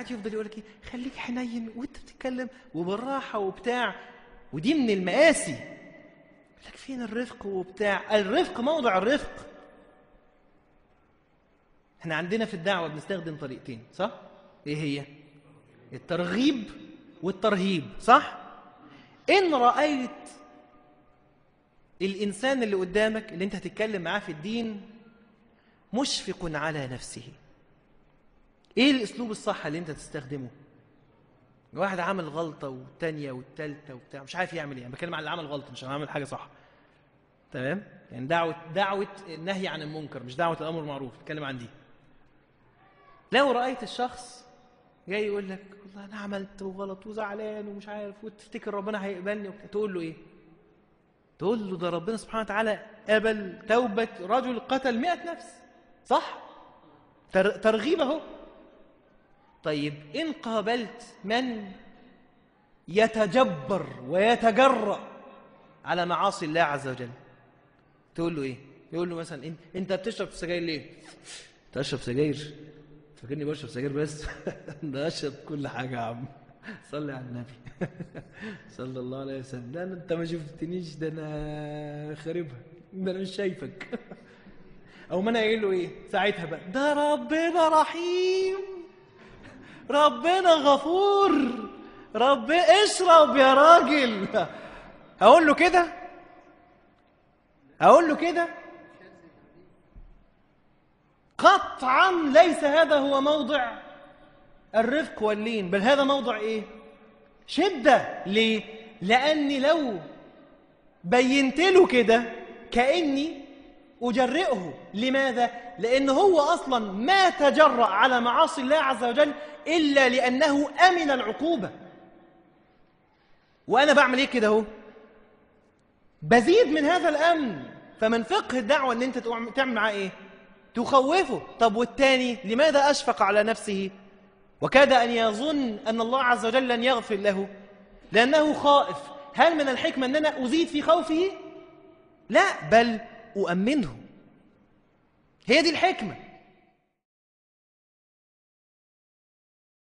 ساعات يفضل يقول لك ايه خليك حنين وانت بتتكلم وبالراحه وبتاع ودي من المآسي يقول لك فين الرفق وبتاع الرفق موضع الرفق احنا عندنا في الدعوه بنستخدم طريقتين صح ايه هي الترغيب والترهيب صح ان رايت الانسان اللي قدامك اللي انت هتتكلم معاه في الدين مشفق على نفسه ايه الاسلوب الصح اللي انت تستخدمه واحد عمل غلطه والتانيه والتالته وبتاع مش عارف يعمل ايه انا بتكلم عن اللي عمل غلطه مش عامل حاجه صح تمام يعني دعوه دعوه النهي عن المنكر مش دعوه الامر بالمعروف بتكلم عن دي لو رايت الشخص جاي يقول لك والله انا عملت وغلط وزعلان ومش عارف وتفتكر ربنا هيقبلني وبتاع تقول له ايه تقول له ده ربنا سبحانه وتعالى قبل توبه رجل قتل مئة نفس صح تر- ترغيب اهو طيب ان قابلت من يتجبر ويتجرأ على معاصي الله عز وجل تقول له ايه يقول له مثلا انت انت بتشرب سجاير ليه تشرب سجاير فاكرني بشرب سجاير بس ده اشرب كل حاجه يا عم صلي على النبي صلى الله عليه وسلم لا انت ما شفتنيش ده انا خاربها ده انا مش شايفك او ما انا قايل له ايه ساعتها بقى ده ربنا رحيم ربنا غفور رب اشرب يا راجل اقول له كده اقول له كده قطعا ليس هذا هو موضع الرفق واللين بل هذا موضع ايه شده ليه لاني لو بينت له كده كاني اجرئه لماذا لان هو اصلا ما تجرأ على معاصي الله عز وجل الا لانه امن العقوبه وانا بعمل ايه كده اهو بزيد من هذا الامن فمن فقه الدعوه ان انت تقوم- تعمل معاه ايه تخوفه طب والتاني لماذا اشفق على نفسه وكاد ان يظن ان الله عز وجل لن يغفر له لانه خائف هل من الحكمه ان انا ازيد في خوفه لا بل اؤمنه هي دي الحكمه